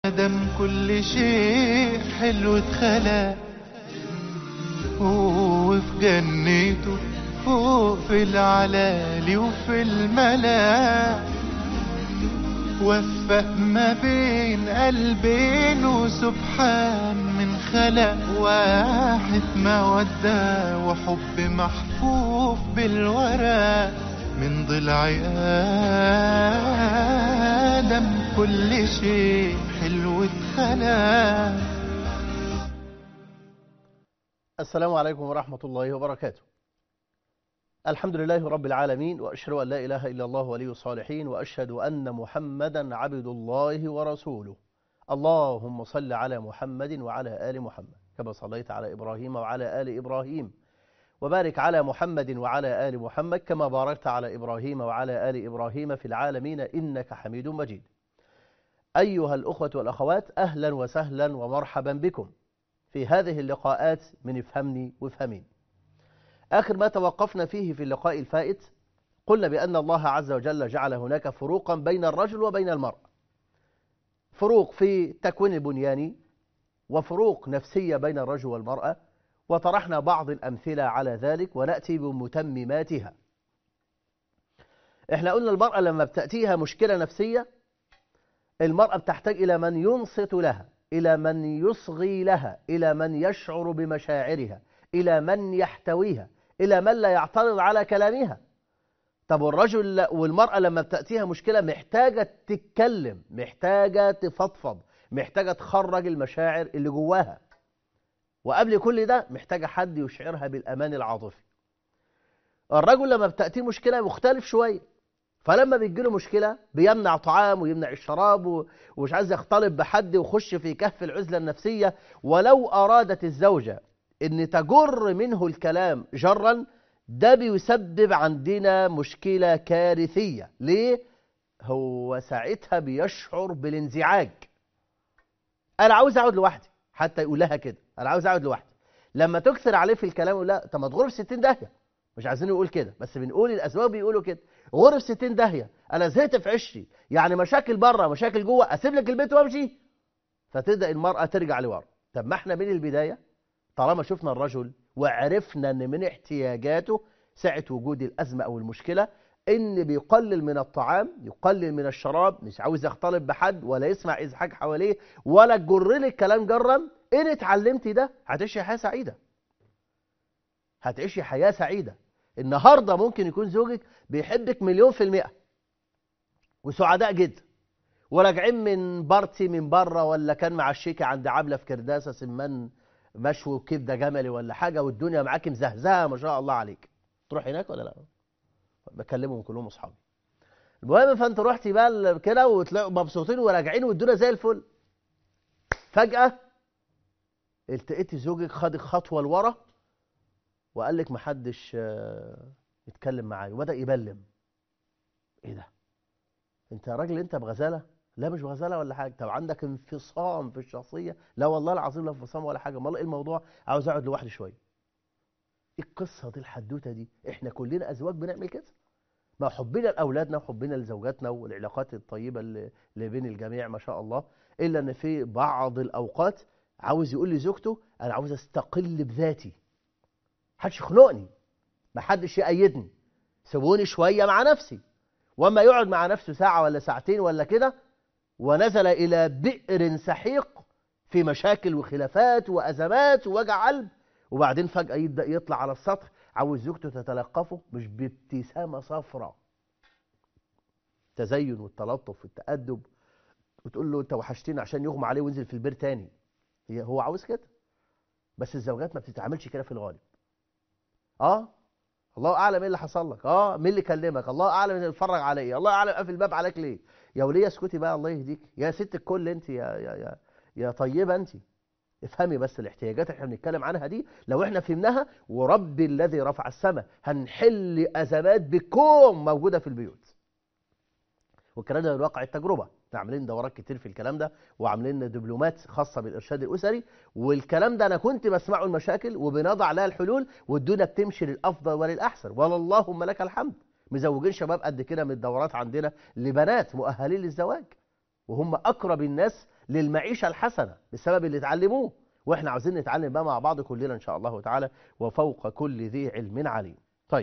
آدم كل شيء حلو اتخلق وفي جنته فوق في العلالي وفي الملا وفق ما بين قلبين وسبحان من خلق واحد مودة وحب محفوف بالورق من ضلع آدم كل شيء حلو اتخلق السلام عليكم ورحمة الله وبركاته الحمد لله رب العالمين وأشهد أن لا إله إلا الله ولي الصالحين وأشهد أن محمدا عبد الله ورسوله اللهم صل على محمد وعلى آل محمد كما صليت على إبراهيم وعلى آل إبراهيم وبارك على محمد وعلى آل محمد كما باركت على إبراهيم وعلى آل إبراهيم في العالمين إنك حميد مجيد أيها الأخوة والأخوات أهلا وسهلا ومرحبا بكم في هذه اللقاءات من افهمني وافهمين آخر ما توقفنا فيه في اللقاء الفائت قلنا بأن الله عز وجل جعل هناك فروقا بين الرجل وبين المرأة فروق في تكوين البنياني وفروق نفسية بين الرجل والمرأة وطرحنا بعض الأمثلة على ذلك ونأتي بمتمماتها احنا قلنا المرأة لما بتأتيها مشكلة نفسية المرأة بتحتاج إلى من ينصت لها إلى من يصغي لها إلى من يشعر بمشاعرها إلى من يحتويها إلى من لا يعترض على كلامها طب والرجل والمرأة لما بتأتيها مشكلة محتاجة تتكلم محتاجة تفضفض محتاجة تخرج المشاعر اللي جواها وقبل كل ده محتاجة حد يشعرها بالأمان العاطفي الرجل لما بتأتيه مشكلة مختلف شوية فلما بيجيله مشكلة بيمنع طعام ويمنع الشراب ومش عايز يختلط بحد ويخش في كهف العزلة النفسية ولو أرادت الزوجة أن تجر منه الكلام جرا ده بيسبب عندنا مشكلة كارثية ليه؟ هو ساعتها بيشعر بالانزعاج أنا عاوز أقعد لوحدي حتى يقول لها كده أنا عاوز أقعد لوحدي لما تكثر عليه في الكلام يقول لا طب ما تغرب 60 داهية مش عايزين نقول كده بس بنقول الأزواج بيقولوا كده غرف 60 داهية أنا زهقت في عشتي يعني مشاكل بره مشاكل جوه أسيب لك البيت وأمشي فتبدأ المرأة ترجع لورا طب ما احنا من البداية طالما شفنا الرجل وعرفنا ان من احتياجاته ساعة وجود الأزمة أو المشكلة إن بيقلل من الطعام يقلل من الشراب مش عاوز يختلط بحد ولا يسمع إزعاج حواليه ولا تجر لك كلام جرا إن اتعلمتي ده هتعيشي حياة سعيدة هتعيشي حياة سعيدة النهاردة ممكن يكون زوجك بيحبك مليون في المئة وسعداء جدا وراجعين من بارتي من بره ولا كان مع الشيكة عند عبلة في كرداسة سمان مشوي وكبده جملي ولا حاجه والدنيا معاك مزهزهه ما شاء الله عليك تروح هناك ولا لا بكلمهم كلهم اصحابي المهم فانت رحتي بقى كده وتلاقوا مبسوطين وراجعين والدنيا زي الفل فجاه التقيتي زوجك خد خطوه لورا وقال لك محدش يتكلم معايا وبدا يبلم ايه ده انت يا راجل انت بغزاله لا مش بغزاله ولا حاجه طب عندك انفصام في الشخصيه لا والله العظيم لا انفصام ولا حاجه امال ايه الموضوع عاوز اقعد لوحدي شويه ايه القصه دي الحدوته دي احنا كلنا ازواج بنعمل كده ما حبنا لاولادنا وحبنا لزوجاتنا والعلاقات الطيبه اللي, اللي بين الجميع ما شاء الله الا ان في بعض الاوقات عاوز يقول لزوجته انا عاوز استقل بذاتي محدش يخنقني محدش يأيدني سيبوني شويه مع نفسي وما يقعد مع نفسه ساعه ولا ساعتين ولا كده ونزل إلى بئر سحيق في مشاكل وخلافات وأزمات ووجع قلب وبعدين فجأة يبدأ يطلع على السطح عاوز زوجته تتلقفه مش بابتسامة صفراء تزين والتلطف والتأدب وتقول له انت وحشتني عشان يغمى عليه وينزل في البير تاني هي هو عاوز كده بس الزوجات ما بتتعاملش كده في الغالب اه الله اعلم ايه اللي حصل لك اه مين اللي كلمك الله اعلم اللي اتفرج على ايه الله اعلم قافل الباب عليك ليه يا وليه اسكتي بقى الله يهديك يا ست الكل انت يا يا يا, يا طيبه انت افهمي بس الاحتياجات اللي احنا بنتكلم عنها دي لو احنا فهمناها ورب الذي رفع السماء هنحل ازمات بكوم موجوده في البيوت والكلام ده من واقع التجربه احنا عاملين دورات كتير في الكلام ده وعاملين دبلومات خاصه بالارشاد الاسري والكلام ده انا كنت بسمعه المشاكل وبنضع لها الحلول والدنيا بتمشي للافضل وللاحسن واللهم لك الحمد مزوجين شباب قد كده من الدورات عندنا لبنات مؤهلين للزواج وهم اقرب الناس للمعيشه الحسنه بسبب اللي اتعلموه واحنا عاوزين نتعلم بقى مع بعض كلنا ان شاء الله تعالى وفوق كل ذي علم عليم طيب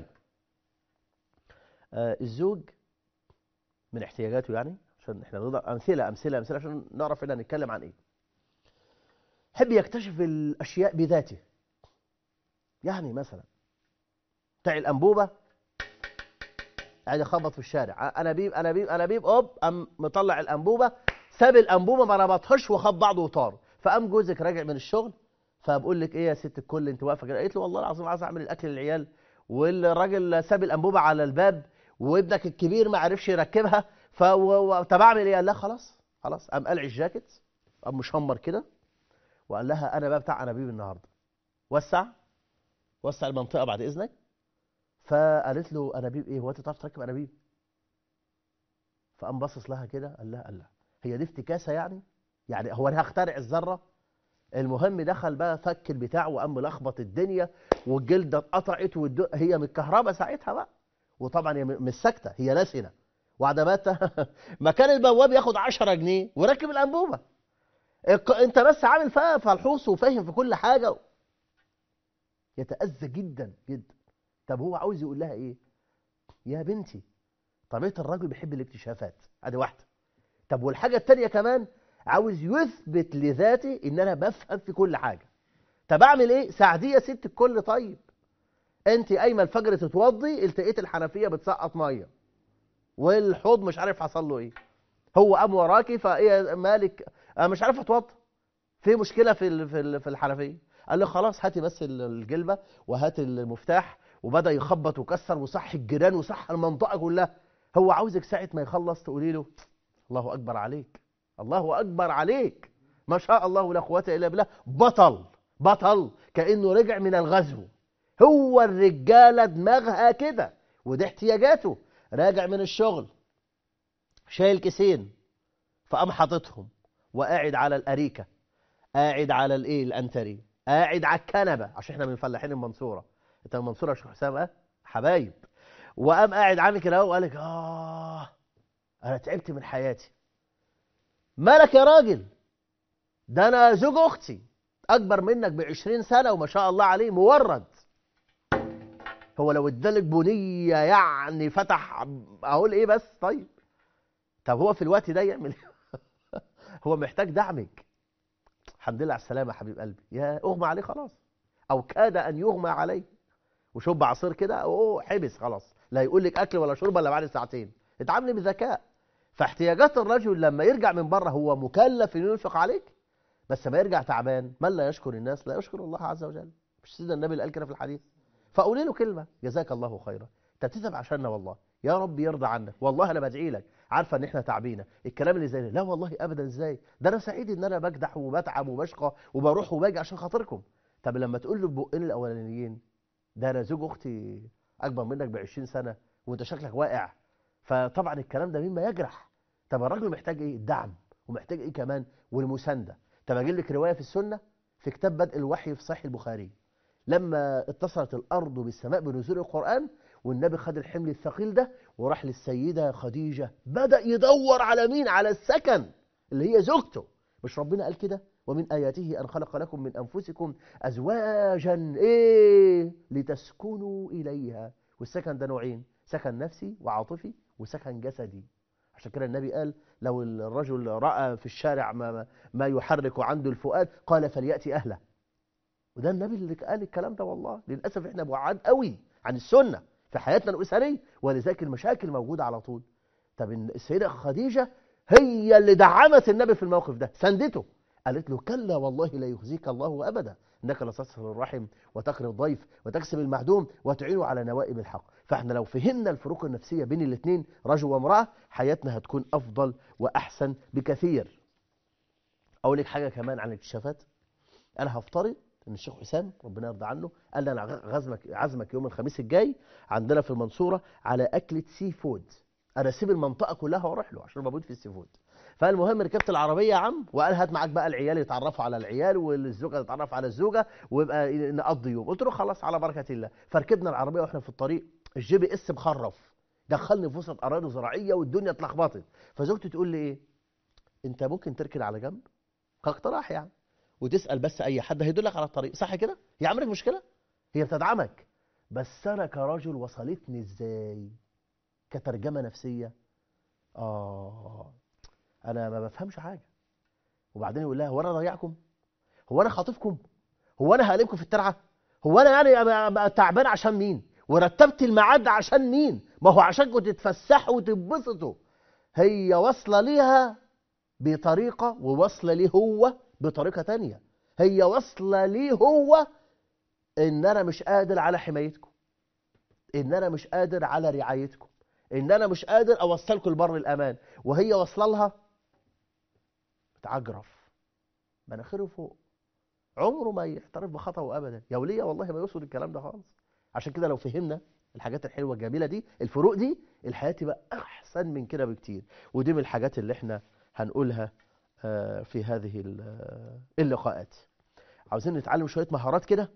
آه الزوج من احتياجاته يعني عشان احنا نضرب امثله امثله امثله عشان نعرف ان نتكلم عن ايه يحب يكتشف الاشياء بذاته يعني مثلا بتاع الانبوبه قاعد يخبط في الشارع انابيب انابيب انابيب اوب قام مطلع الانبوبه ساب الانبوبه ما ربطهاش وخد بعضه وطار فقام جوزك راجع من الشغل فبقول لك ايه يا ست الكل انت واقفه كده قالت له والله العظيم عايز اعمل الاكل للعيال والراجل ساب الانبوبه على الباب وابنك الكبير ما عرفش يركبها ف طب اعمل ايه؟ قال لها خلاص خلاص قام قلع الجاكيت قام مشمر كده وقال لها انا بقى بتاع انابيب النهارده وسع وسع المنطقه بعد اذنك فقالت له انابيب ايه هو انت تعرف تركب انابيب فقام باصص لها كده قال لها قال لها هي دي افتكاسه يعني يعني هو انا هخترع الذره المهم دخل بقى فك البتاع وقام ملخبط الدنيا والجلده اتقطعت والد... هي من الكهرباء ساعتها بقى وطبعا هي مش ساكته هي لسنه وعدمات مكان البواب ياخد 10 جنيه وركب الانبوبه انت بس عامل فيها فلحوص وفاهم في كل حاجه يتاذى جدا جدا طب هو عاوز يقول لها ايه يا بنتي طبيعه الراجل بيحب الاكتشافات ادي واحده طب والحاجه الثانيه كمان عاوز يثبت لذاتي ان انا بفهم في كل حاجه طب اعمل ايه ساعديه يا ست الكل طيب انت قايمه الفجر تتوضي التقيت الحنفيه بتسقط ميه والحوض مش عارف حصل له ايه هو قام وراكي فايه مالك انا مش عارف اتوضى في مشكله في في في الحنفيه قال له خلاص هاتي بس الجلبه وهات المفتاح وبدا يخبط وكسر وصح الجيران وصح المنطقه كلها هو عاوزك ساعه ما يخلص تقولي له الله اكبر عليك الله اكبر عليك ما شاء الله لا قوه الا بالله بطل بطل كانه رجع من الغزو هو الرجاله دماغها كده ودي احتياجاته راجع من الشغل شايل كيسين فقام حاططهم وقاعد على الاريكه قاعد على الايه الانتري قاعد على الكنبه عشان احنا من فلاحين المنصوره انت من المنصوره يا شيخ حسام اه حبايب وقام قاعد عامل كده وقال لك اه انا تعبت من حياتي مالك يا راجل ده انا زوج اختي اكبر منك ب 20 سنه وما شاء الله عليه مورد هو لو ادالك بنيه يعني فتح اقول ايه بس طيب طب هو في الوقت ده يعمل ايه هو محتاج دعمك الحمد لله على السلامه يا حبيب قلبي يا اغمى عليه خلاص او كاد ان يغمى عليه وشوب عصير كده اوه حبس خلاص لا يقول لك اكل ولا شرب الا بعد ساعتين اتعاملي بذكاء فاحتياجات الرجل لما يرجع من بره هو مكلف انه ينفق عليك بس ما يرجع تعبان من لا يشكر الناس لا يشكر الله عز وجل مش سيدنا النبي اللي قال كده في الحديث فقولي له كلمه جزاك الله خيرا انت بتتعب عشاننا والله يا رب يرضى عنك والله انا بدعي لك عارفه ان احنا تعبينه الكلام اللي زي ده لا والله ابدا ازاي ده انا سعيد ان انا بجدح وبتعب وبشقى وبروح وباجي عشان خاطركم طب لما تقول له بقين الاولانيين ده انا زوج اختي اكبر منك ب 20 سنه وانت شكلك واقع فطبعا الكلام ده مما يجرح طب الراجل محتاج ايه الدعم ومحتاج ايه كمان والمسانده طب اجيب لك روايه في السنه في كتاب بدء الوحي في صحيح البخاري لما اتصلت الارض بالسماء بنزول القران والنبي خد الحمل الثقيل ده وراح للسيده خديجه بدا يدور على مين على السكن اللي هي زوجته مش ربنا قال كده ومن اياته ان خلق لكم من انفسكم ازواجا ايه لتسكنوا اليها والسكن ده نوعين سكن نفسي وعاطفي وسكن جسدي عشان كده النبي قال لو الرجل راى في الشارع ما, ما يحرك عنده الفؤاد قال فلياتي اهله وده النبي اللي قال الكلام ده والله للاسف احنا بعاد قوي عن السنه في حياتنا الاسريه ولذلك المشاكل موجوده على طول طب السيده خديجه هي اللي دعمت النبي في الموقف ده سندته قالت له كلا والله لا يخزيك الله ابدا انك لتصل الرحم وتقري الضيف وتكسب المعدوم وتعين على نوائب الحق فاحنا لو فهمنا الفروق النفسيه بين الاثنين رجل وامراه حياتنا هتكون افضل واحسن بكثير اقول لك حاجه كمان عن الاكتشافات انا هفترض ان الشيخ حسام ربنا يرضى عنه قال لي انا غزمك عزمك يوم الخميس الجاي عندنا في المنصوره على اكله سي فود انا اسيب المنطقه كلها واروح له عشان موجود في السي فود فالمهم ركبت العربيه يا عم وقال هات معاك بقى العيال يتعرفوا على العيال والزوجه تتعرف على الزوجه ويبقى نقضي يوم قلت له خلاص على بركه الله فركبنا العربيه واحنا في الطريق الجي بي اس مخرف دخلني في وسط اراضي زراعيه والدنيا اتلخبطت فزوجتي تقول لي ايه انت ممكن تركن على جنب كاقتراح يعني وتسال بس اي حد هيدلك على الطريق صح كده هي عملت مشكله هي بتدعمك بس انا كراجل وصلتني ازاي كترجمه نفسيه اه انا ما بفهمش حاجه وبعدين يقول لها هو انا ضيعكم هو انا خاطفكم هو انا هقلبكم في الترعه هو انا يعني أبقى- أبقى تعبان عشان مين ورتبت الميعاد عشان مين ما هو عشانكم تتفسحوا وتتبسطوا هي واصله ليها بطريقه وواصله ليه هو بطريقه تانية هي واصله ليه هو ان انا مش قادر على حمايتكم ان انا مش قادر على رعايتكم ان انا مش قادر اوصلكم لبر الامان وهي واصله لها بتعجرف مناخيره فوق عمره ما يعترف بخطأه ابدا يا وليه والله ما يقصد الكلام ده خالص عشان كده لو فهمنا الحاجات الحلوه الجميله دي الفروق دي الحياه تبقى احسن من كده بكتير ودي من الحاجات اللي احنا هنقولها آه، في هذه ال- آه، اللقاءات عاوزين نتعلم شويه مهارات كده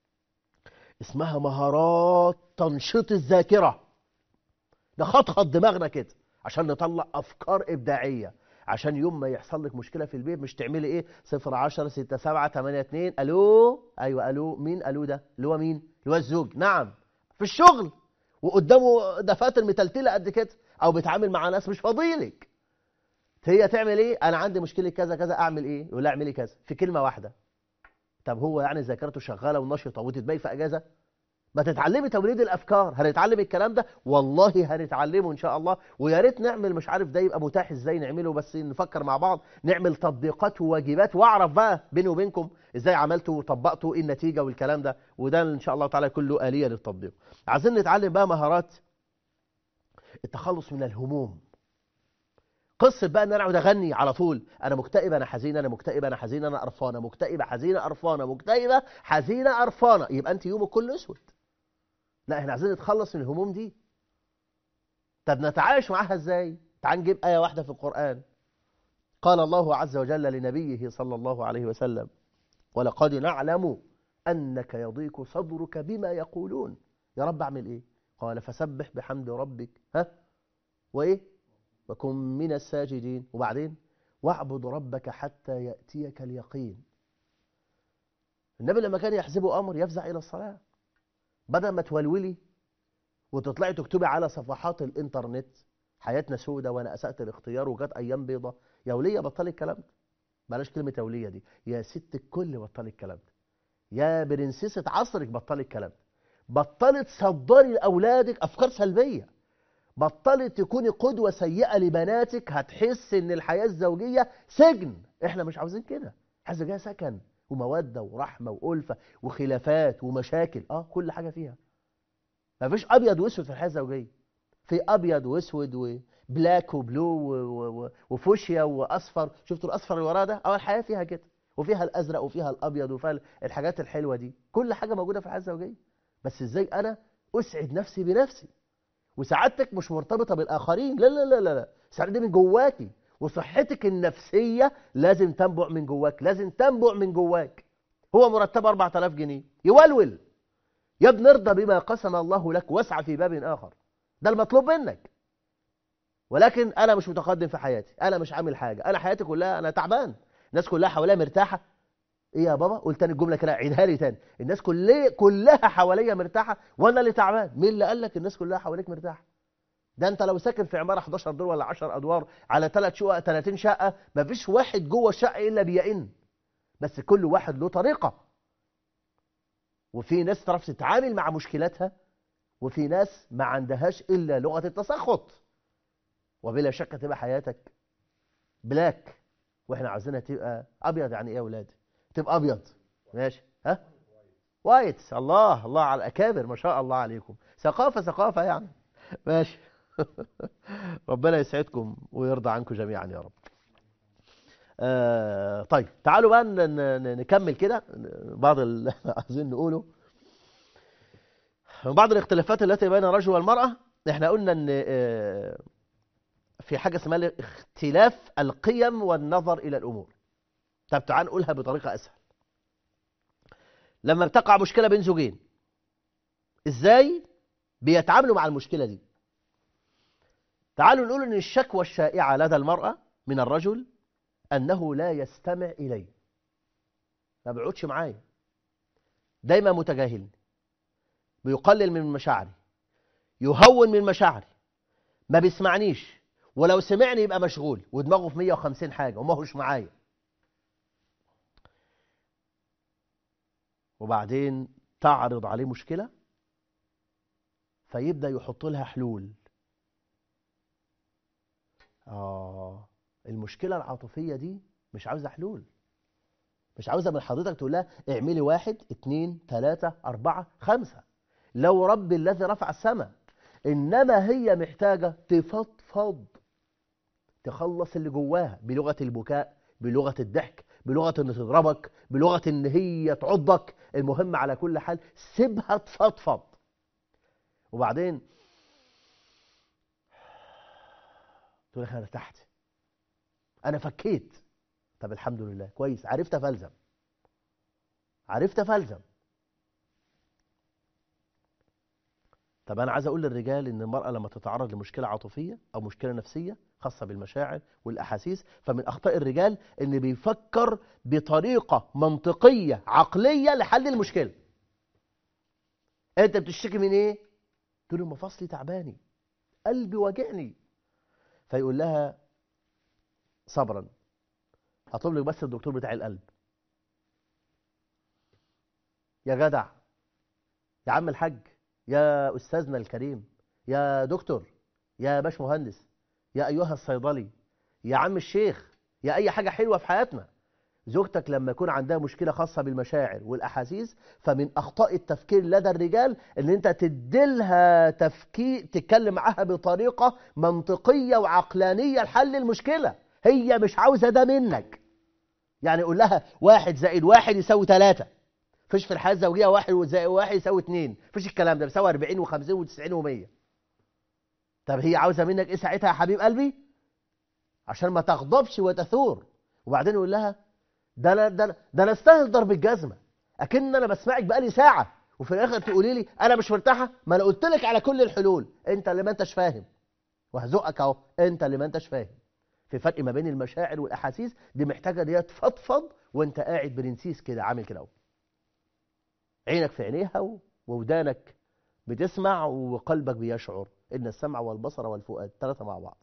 اسمها مهارات تنشيط الذاكره نخطخط دماغنا كده عشان نطلع افكار ابداعيه عشان يوم ما يحصل لك مشكله في البيت مش تعملي ايه 0 10 6 7 8 2 الو ايوه الو مين الو ده اللي هو مين اللي هو الزوج نعم في الشغل وقدامه دفاتر متلتله قد كده او بيتعامل مع ناس مش فاضيلك هي تعمل ايه انا عندي مشكله كذا كذا اعمل ايه يقول لها اعملي كذا في كلمه واحده طب هو يعني ذاكرته شغاله ونشطه وتتباهي في اجازه ما تتعلمي توليد الافكار هنتعلم الكلام ده والله هنتعلمه ان شاء الله ويا ريت نعمل مش عارف ده يبقى متاح ازاي نعمله بس نفكر مع بعض نعمل تطبيقات وواجبات واعرف بقى بيني وبينكم ازاي عملتوا وطبقتوا ايه النتيجه والكلام ده وده ان شاء الله تعالى كله اليه للتطبيق عايزين نتعلم بقى مهارات التخلص من الهموم قصه بقى ان انا اقعد اغني على طول انا مكتئبه انا حزينه انا مكتئبه انا حزينه انا قرفانه مكتئبه حزينه قرفانه مكتئبه حزينه قرفانه يبقى انت يومك كله اسود لا احنا عايزين نتخلص من الهموم دي طب نتعايش معاها ازاي تعال نجيب ايه واحده في القران قال الله عز وجل لنبيه صلى الله عليه وسلم ولقد نعلم انك يضيق صدرك بما يقولون يا رب اعمل ايه قال فسبح بحمد ربك ها وايه وكن من الساجدين وبعدين واعبد ربك حتى ياتيك اليقين النبي لما كان يحزبه امر يفزع الى الصلاه بدل ما تولولي وتطلعي تكتبي على صفحات الانترنت حياتنا سودة وانا اسأت الاختيار وجات ايام بيضة يا ولية بطلي الكلام ده بلاش كلمة يا ولية دي يا ست الكل بطلي الكلام ده يا برنسيسة عصرك بطلي الكلام ده بطلي تصدري لاولادك افكار سلبية بطلي تكوني قدوة سيئة لبناتك هتحس ان الحياة الزوجية سجن احنا مش عاوزين كده الحياة الزوجية سكن ومودة ورحمة وألفة وخلافات ومشاكل اه كل حاجة فيها مفيش ابيض واسود في الحياه الزوجيه في ابيض واسود وبلاك وبلو و- و- و- وفوشيا واصفر شفتوا الاصفر اللي وراه ده اه الحياه فيها كده وفيها الازرق وفيها الابيض وفيها الحاجات الحلوه دي كل حاجه موجوده في الحياه الزوجيه بس ازاي انا اسعد نفسي بنفسي وسعادتك مش مرتبطه بالاخرين لا لا لا لا لا السعاده دي من جواكي وصحتك النفسيه لازم تنبع من جواك لازم تنبع من جواك هو مرتب 4000 جنيه يولول يا ابن ارضى بما قسم الله لك واسعى في باب آخر ده المطلوب منك ولكن أنا مش متقدم في حياتي أنا مش عامل حاجة أنا حياتي كلها أنا تعبان الناس كلها حواليا مرتاحة إيه يا بابا قلت تاني الجملة كده عيدها لي تاني الناس كلها كلها حواليا مرتاحة وأنا اللي تعبان مين اللي قال لك الناس كلها حواليك مرتاحة ده انت لو ساكن في عماره 11 دور ولا 10 ادوار على ثلاث شقق 30 شقه مفيش واحد جوه الشقه الا بيئن بس كل واحد له طريقه وفي ناس تعرف تتعامل مع مشكلاتها وفي ناس ما عندهاش الا لغه التسخط وبلا شك تبقى حياتك بلاك واحنا عاوزينها تبقى ابيض يعني ايه يا اولاد تبقى ابيض ماشي ها وايت الله الله على الاكابر ما شاء الله عليكم ثقافه ثقافه يعني ماشي ربنا يسعدكم ويرضى عنكم جميعا يا رب آه طيب تعالوا بقى ن- ن- نكمل كده بعض اللي احنا عايزين نقوله بعض الاختلافات التي بين الرجل والمرأة احنا قلنا ان آه، في حاجة اسمها اختلاف القيم والنظر إلى الأمور طب تعال نقولها بطريقة أسهل لما بتقع مشكلة بين زوجين ازاي بيتعاملوا مع المشكلة دي تعالوا نقول ان الشكوى الشائعة لدى المرأة من الرجل أنه لا يستمع إلي ما بيقعدش معايا دايما متجاهلني بيقلل من مشاعري يهون من مشاعري ما بيسمعنيش ولو سمعني يبقى مشغول ودماغه في 150 حاجة وما هوش معايا وبعدين تعرض عليه مشكلة فيبدأ يحط لها حلول آه المشكلة العاطفية دي مش عاوزة حلول مش عاوزة من حضرتك تقول لها اعملي واحد اتنين تلاتة أربعة خمسة لو رب الذي رفع السماء إنما هي محتاجة تفضفض تخلص اللي جواها بلغة البكاء بلغة الضحك بلغة ان تضربك بلغة ان هي تعضك المهم على كل حال سيبها تفضفض وبعدين تقول لك انا ارتحت انا فكيت طب الحمد لله كويس عرفت فالزم عرفت فالزم طب انا عايز اقول للرجال ان المراه لما تتعرض لمشكله عاطفيه او مشكله نفسيه خاصه بالمشاعر والاحاسيس فمن اخطاء الرجال ان بيفكر بطريقه منطقيه عقليه لحل المشكله انت بتشتكي من ايه تقول له مفاصلي تعباني قلبي واجعني فيقول لها صبرا اطلب لك بس الدكتور بتاع القلب يا جدع يا عم الحاج يا أستاذنا الكريم يا دكتور يا باش مهندس يا أيها الصيدلي يا عم الشيخ يا أي حاجة حلوة في حياتنا زوجتك لما يكون عندها مشكلة خاصة بالمشاعر والأحاسيس فمن أخطاء التفكير لدى الرجال إن أنت تديلها تفكير تتكلم معاها بطريقة منطقية وعقلانية لحل المشكلة هي مش عاوزة ده منك يعني قول لها واحد زائد واحد يساوي ثلاثة فيش في الحياه الزوجيه واحد وزائد واحد يساوي اثنين فيش الكلام ده بيساوي 40 و50 و90 و100 طب هي عاوزه منك ايه ساعتها يا حبيب قلبي عشان ما تغضبش وتثور وبعدين يقول لها ده انا ده انا ده انا استاهل ضرب الجزمه اكن انا بسمعك بقالي ساعه وفي الاخر تقولي لي انا مش مرتاحه ما انا قلت لك على كل الحلول انت اللي ما انتش فاهم وهزقك اهو انت اللي ما انتش فاهم في فرق ما بين المشاعر والاحاسيس دي محتاجه ان هي تفضفض وانت قاعد برنسيس كده عامل كده اهو عينك في عينيها وودانك بتسمع وقلبك بيشعر إن السمع والبصر والفؤاد ثلاثة مع بعض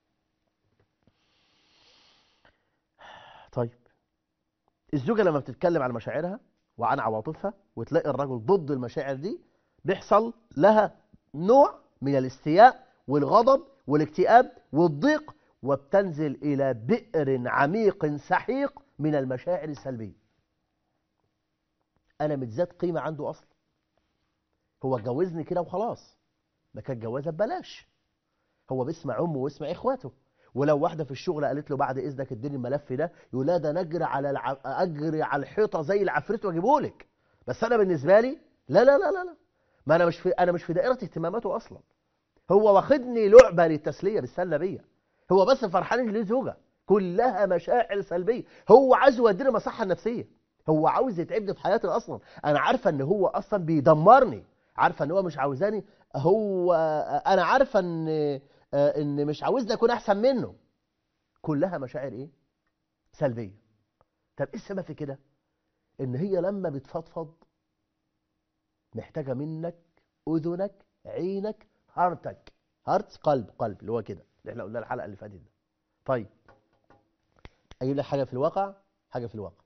طيب الزوجة لما بتتكلم عن مشاعرها وعن عواطفها وتلاقي الرجل ضد المشاعر دي بيحصل لها نوع من الاستياء والغضب والاكتئاب والضيق وبتنزل إلى بئر عميق سحيق من المشاعر السلبية انا متزاد قيمه عنده اصلا هو اتجوزني كده وخلاص ده كانت جوازه ببلاش هو بيسمع امه ويسمع اخواته ولو واحده في الشغل قالت له بعد اذنك اديني الملف ده يقول لا ده نجري على الع... اجري على الحيطه زي العفريت واجيبه لك بس انا بالنسبه لي لا لا لا لا لا ما انا مش في انا مش في دائره اهتماماته اصلا هو واخدني لعبه للتسليه بالسله بيا هو بس فرحان ان ليه زوجه كلها مشاعر سلبيه هو عايز يوديني مصحه نفسيه هو عاوز يتعبني في حياتي اصلا انا عارفه ان هو اصلا بيدمرني عارفه ان هو مش عاوزاني هو انا عارفه ان ان مش عاوزني اكون احسن منه كلها مشاعر ايه سلبيه طب ايه السبب في كده ان هي لما بتفضفض محتاجه منك اذنك عينك هارتك هارت قلب قلب اللي هو كده اللي احنا قلنا الحلقه اللي فاتت ده طيب اجيب لك حاجه في الواقع حاجه في الواقع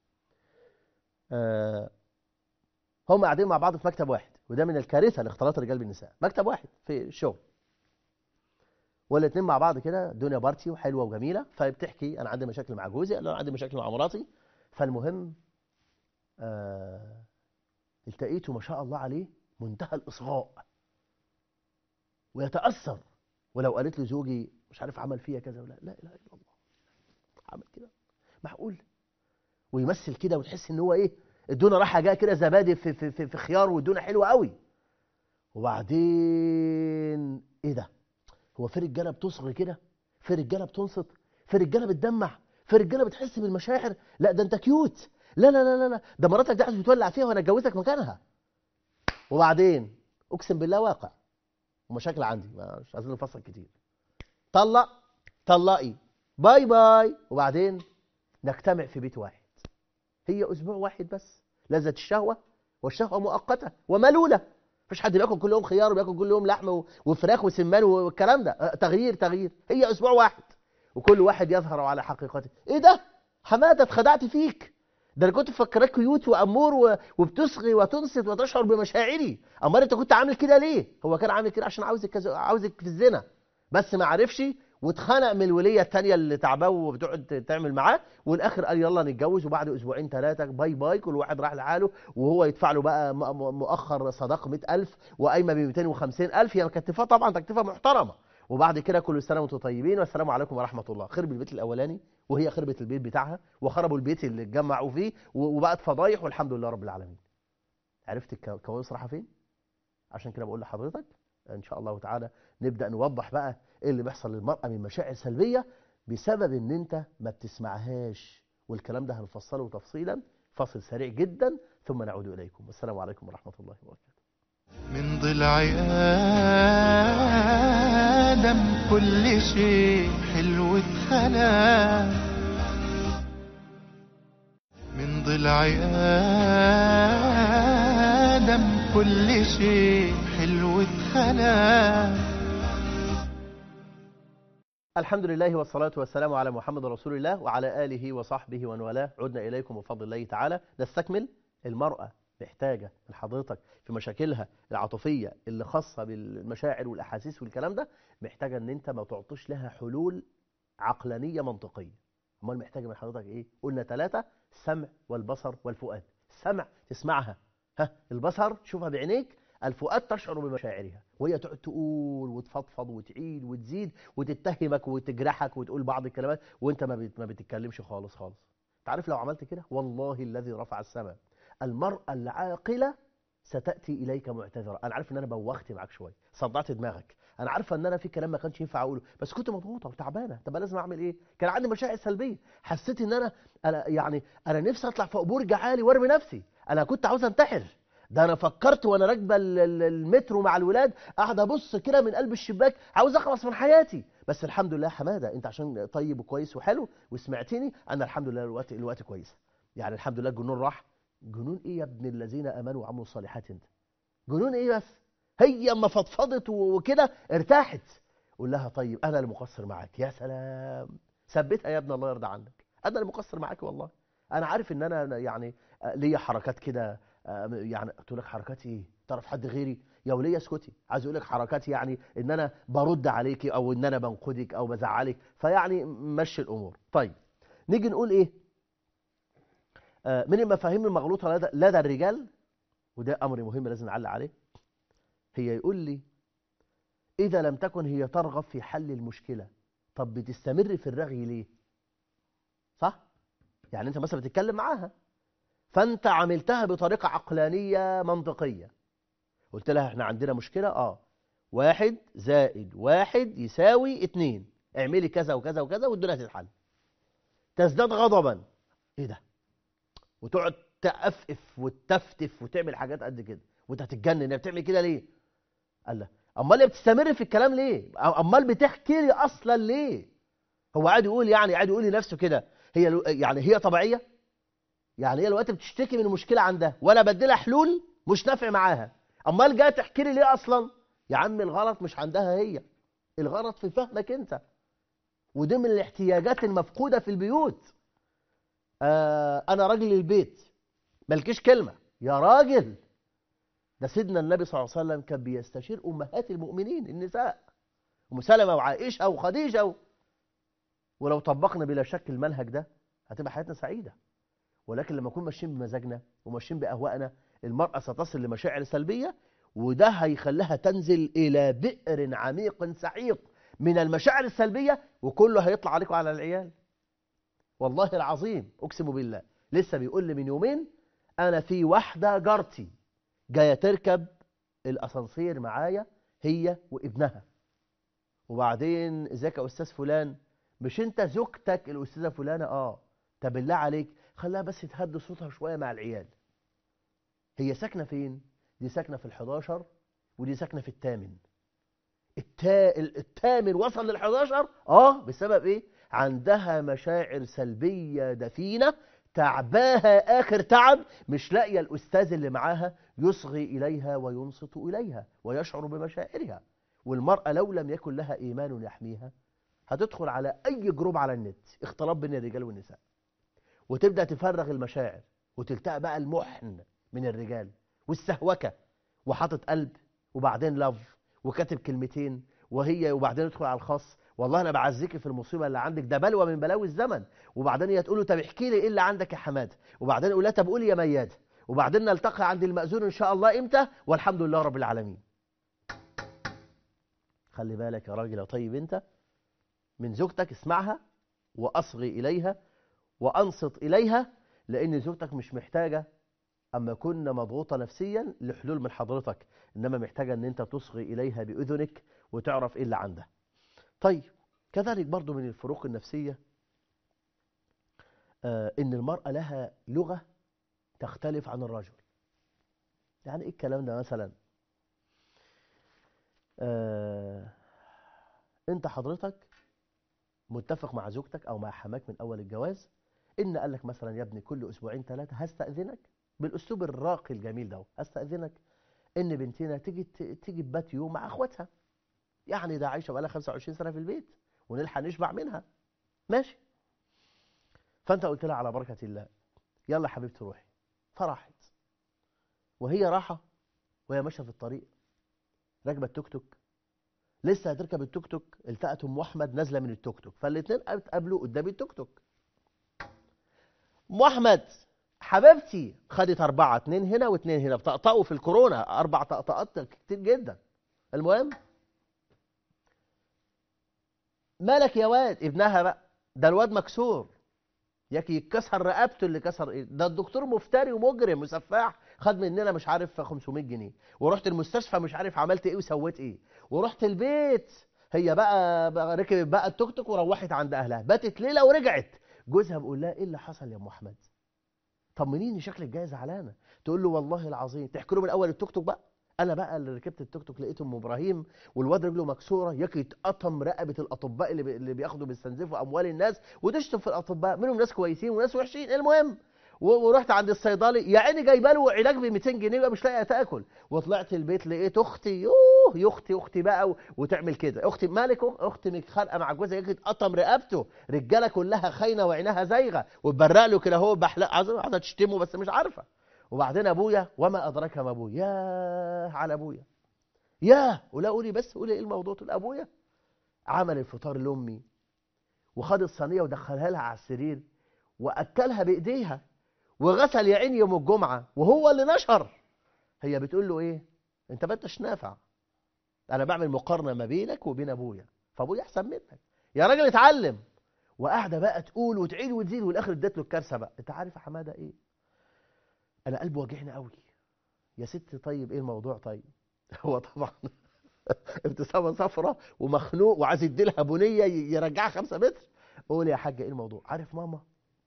آه هم قاعدين مع بعض في مكتب واحد وده من الكارثه لاختلاط الرجال بالنساء مكتب واحد في الشغل والاثنين مع بعض كده الدنيا بارتي وحلوه وجميله فبتحكي انا عندي مشاكل مع جوزي قال له انا عندي مشاكل مع مراتي فالمهم آه التقيته ما شاء الله عليه منتهى الاصغاء ويتاثر ولو قالت له زوجي مش عارف عمل فيا كذا ولا لا اله الا الله عمل كده معقول ويمثل كده وتحس ان هو ايه الدنيا رايحه جايه كده زبادي في, في, في, في خيار والدنيا حلوه قوي وبعدين ايه ده هو في رجاله بتصغي كده في رجاله بتنصت في رجاله بتدمع في رجاله بتحس بالمشاعر لا ده انت كيوت لا لا لا لا, لا. ده مراتك دي عايز تولع فيها وانا اتجوزك مكانها وبعدين اقسم بالله واقع ومشاكل عندي مش عايزين نفصل كتير طلق طلقي باي باي وبعدين نجتمع في بيت واحد هي اسبوع واحد بس لذة الشهوة والشهوة مؤقتة وملولة مفيش حد بياكل كل يوم خيار وبياكل كل يوم لحم و- وفراخ وسمان والكلام ده أه، تغيير تغيير هي اسبوع واحد وكل واحد يظهر على حقيقته ايه ده حماده اتخدعت فيك ده انا كنت مفكراك كيوت وامور و- وبتصغي وتنصت وتشعر بمشاعري امال انت كنت عامل كده ليه هو كان عامل كده عشان عاوزك كذا- عاوزك في الزنا بس ما عرفش واتخنق من الوليه الثانيه اللي تعباه وبتقعد تعمل معاه والاخر قال يلا نتجوز وبعد اسبوعين ثلاثه باي باي كل واحد راح لحاله وهو يدفع له بقى م- م- مؤخر صداقه 100000 وقايمه ب 250000 هي مكتفاه طبعا تكلفه محترمه وبعد كده كل سنه وانتم طيبين والسلام عليكم ورحمه الله خرب البيت الاولاني وهي خربت البيت بتاعها وخربوا البيت اللي اتجمعوا فيه و- وبقت فضايح والحمد لله رب العالمين عرفت الك- الكوارث رايحه فين عشان كده بقول لحضرتك ان شاء الله تعالى نبدا نوضح بقى ايه اللي بيحصل للمراه من مشاعر سلبيه بسبب ان انت ما بتسمعهاش والكلام ده هنفصله تفصيلا فصل سريع جدا ثم نعود اليكم والسلام عليكم ورحمه الله وبركاته من ضلع آدم كل شيء حلو اتخلق من ضلع آدم كل شيء حلو اتخلق الحمد لله والصلاة والسلام على محمد رسول الله وعلى آله وصحبه ومن والاه عدنا إليكم بفضل الله تعالى نستكمل المرأة محتاجة من حضرتك في مشاكلها العاطفية اللي خاصة بالمشاعر والأحاسيس والكلام ده محتاجة أن أنت ما تعطيش لها حلول عقلانية منطقية أمال محتاجة من حضرتك إيه؟ قلنا ثلاثة السمع والبصر والفؤاد السمع تسمعها ها البصر تشوفها بعينيك الفؤاد تشعر بمشاعرها وهي تقعد تقول وتفضفض وتعيد وتزيد وتتهمك وتجرحك وتقول بعض الكلمات وانت ما بت- ما بتتكلمش خالص خالص تعرف لو عملت كده والله الذي رفع السماء المرأة العاقلة ستأتي إليك معتذرة أنا عارف إن أنا بوخت معاك شوية صدعت دماغك أنا عارفة إن أنا في كلام ما كانش ينفع أقوله بس كنت مضغوطة وتعبانة طب أنا لازم أعمل إيه كان عندي مشاعر سلبية حسيت إن أنا أنا يعني أنا نفسي أطلع فوق برج عالي وأرمي نفسي أنا كنت عاوز أنتحر ده انا فكرت وانا راكبه ال- ال- المترو مع الولاد قاعد ابص كده من قلب الشباك عاوز اخلص من حياتي بس الحمد لله حماده انت عشان طيب وكويس وحلو وسمعتني انا الحمد لله الوقت الوقت كويس يعني الحمد لله الجنون راح جنون ايه يا ابن الذين امنوا وعملوا الصالحات انت جنون ايه بس هي اما فضفضت و- وكده ارتاحت قول لها طيب انا اللي مقصر معاك يا سلام ثبتها يا ابن الله يرضى عنك انا اللي مقصر معاك والله انا عارف ان انا يعني آه، ليا حركات كده آه، يعني قلت لك حركات ايه تعرف حد غيري يا وليه اسكتي عايز اقول لك حركات يعني ان انا برد عليكي او ان انا بنقدك او بزعلك فيعني مشي الامور طيب نيجي نقول ايه آه، من المفاهيم المغلوطه لدى, لدى الرجال وده امر مهم لازم نعلق عليه هي يقول لي اذا لم تكن هي ترغب في حل المشكله طب بتستمر في الرغي ليه صح يعني انت مثلا بتتكلم معاها فانت عملتها بطريقه عقلانيه منطقيه قلت لها احنا عندنا مشكله اه واحد زائد واحد يساوي اتنين اعملي كذا وكذا وكذا والدنيا هتتحل تزداد غضبا ايه ده وتقعد تأفف وتفتف وتعمل حاجات قد كده وانت هتتجنن هي بتعمل كده ليه قال لا امال هي بتستمر في الكلام ليه امال بتحكي لي اصلا ليه هو قاعد يقول يعني قاعد يقول لنفسه كده هي لو- يعني هي طبيعيه يعني هي دلوقتي بتشتكي من مشكله عندها وانا بديلها حلول مش نافع معاها امال جايه تحكي لي ليه اصلا يا عم الغلط مش عندها هي الغلط في فهمك انت ودي من الاحتياجات المفقوده في البيوت آه انا راجل البيت مالكيش كلمه يا راجل ده سيدنا النبي صلى الله عليه وسلم كان بيستشير امهات المؤمنين النساء ام سلمه وعائشه وخديجه و... ولو طبقنا بلا شك المنهج ده هتبقى حياتنا سعيده ولكن لما نكون ماشيين بمزاجنا وماشيين باهوائنا المراه ستصل لمشاعر سلبيه وده هيخليها تنزل الى بئر عميق سحيق من المشاعر السلبيه وكله هيطلع عليكم على العيال والله العظيم اقسم بالله لسه بيقول لي من يومين انا في واحده جارتي جايه تركب الاسانسير معايا هي وابنها وبعدين ازيك يا استاذ فلان مش انت زوجتك الاستاذه فلانه اه طب بالله عليك خليها بس تهدي صوتها شويه مع العيال هي ساكنه فين دي ساكنه في ال11 ودي ساكنه في الثامن التا... الثامن وصل لل11 اه بسبب ايه عندها مشاعر سلبية دفينة تعباها آخر تعب مش لاقية الأستاذ اللي معاها يصغي إليها وينصت إليها ويشعر بمشاعرها والمرأة لو لم يكن لها إيمان يحميها هتدخل على أي جروب على النت اختلاط بين الرجال والنساء وتبدأ تفرغ المشاعر وتلتقى بقى المحن من الرجال والسهوكة وحاطط قلب وبعدين لاف وكاتب كلمتين وهي وبعدين يدخل على الخاص والله انا بعزيكي في المصيبه اللي عندك ده بلوى من بلاوي الزمن وبعدين هي تقول له طب احكي لي ايه اللي عندك يا حماده وبعدين يقول لها طب قولي يا مياده وبعدين نلتقي عند المأذون ان شاء الله امتى والحمد لله رب العالمين خلي بالك يا راجل يا طيب انت من زوجتك اسمعها واصغي اليها وانصت اليها لان زوجتك مش محتاجه اما كنا مضغوطه نفسيا لحلول من حضرتك انما محتاجه ان انت تصغي اليها باذنك وتعرف ايه اللي عندها طيب كذلك برضو من الفروق النفسيه آه ان المراه لها لغه تختلف عن الرجل يعني ايه الكلام ده مثلا آه انت حضرتك متفق مع زوجتك او مع حماك من اول الجواز ان قال لك مثلا يا ابني كل اسبوعين ثلاثه هستاذنك بالاسلوب الراقي الجميل ده هستاذنك ان بنتنا تيجي تيجي تبات يوم مع اخواتها يعني ده عايشه بقالها 25 سنه في البيت ونلحق نشبع منها ماشي فانت قلت لها على بركه الله يلا يا حبيبتي روحي فراحت وهي راحه وهي ماشيه في الطريق راكبه التوك توك لسه هتركب التوك توك التقت ام احمد نازله من التوك توك فالاثنين اتقابلوا قدام التوك توك ام احمد حبيبتي خدت أربعة اتنين هنا واتنين هنا بطقطقوا في الكورونا أربع طقطقات كتير جدا المهم مالك يا واد ابنها بقى ده الواد مكسور ياكي يتكسر رقبته اللي كسر ايه ده الدكتور مفتري ومجرم وسفاح خد مننا مش عارف 500 جنيه ورحت المستشفى مش عارف عملت ايه وسويت ايه ورحت البيت هي بقى, بقى ركبت بقى التوك توك وروحت عند اهلها باتت ليله ورجعت جوزها بيقول لها ايه اللي حصل يا ام احمد طمنيني شكلك جايه زعلانه تقول له والله العظيم تحكي له من اول التوك توك بقى انا بقى اللي ركبت التوك توك لقيت ام ابراهيم والواد رجله مكسوره ياكي يتقطم رقبه الاطباء اللي, بي... اللي بياخدوا بيستنزفوا اموال الناس وتشتم في الاطباء منهم ناس كويسين وناس وحشين المهم ورحت عند الصيدلي يا عيني جايبه له علاج ب 200 جنيه بقى مش لاقيه تاكل وطلعت البيت لقيت اختي يوه يا اختي اختي بقى وتعمل كده اختي مالك اختي متخانقه مع جوزها يجي تقطم رقبته رجاله كلها خاينه وعينها زايغه وتبرق له كده هو بحلق عايزه تشتمه بس مش عارفه وبعدين ابويا وما ادراك ما ابويا ياه على ابويا ياه ولا قولي بس قولي ايه الموضوع تقول ابويا عمل الفطار لامي وخد الصينيه ودخلها لها على السرير واكلها بايديها وغسل يا عيني يوم الجمعه وهو اللي نشر هي بتقول له ايه انت ما انتش نافع انا بعمل مقارنه ما بينك وبين ابويا فابويا احسن منك يا راجل اتعلم وقاعده بقى تقول وتعيد وتزيد والاخر اديت له الكارثه بقى انت عارف يا حماده ايه انا قلبي واجعني قوي يا ست طيب ايه الموضوع طيب هو طبعا ابتسامه صفرة ومخنوق وعايز يديلها بنيه يرجعها خمسة متر قول يا حاجه ايه الموضوع عارف ماما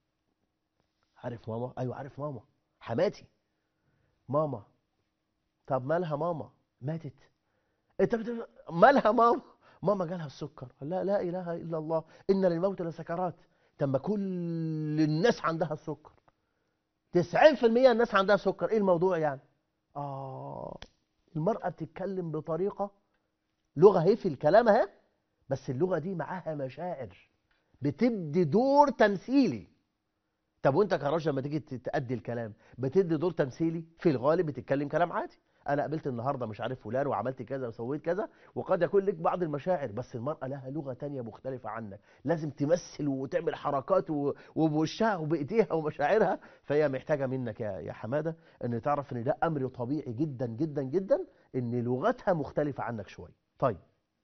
عارف ماما ايوه عارف ماما حماتي ماما طب مالها ماما ماتت انت بت... مالها ماما ماما جالها السكر لا لا اله الا الله ان للموت لسكرات تم كل الناس عندها السكر 90% الناس عندها سكر ايه الموضوع يعني اه المرأة بتتكلم بطريقة لغة هي في الكلام اهي بس اللغة دي معاها مشاعر بتدي دور تمثيلي طب وانت كراجل لما تيجي تأدي الكلام بتدي دور تمثيلي في الغالب بتتكلم كلام عادي انا قابلت النهارده مش عارف فلان وعملت كذا وسويت كذا وقد يكون لك بعض المشاعر بس المرأة لها لغة تانية مختلفة عنك لازم تمثل وتعمل حركات وبوشها وبايديها ومشاعرها فهي محتاجة منك يا يا حمادة ان تعرف ان ده امر طبيعي جدا جدا جدا ان لغتها مختلفة عنك شوية طيب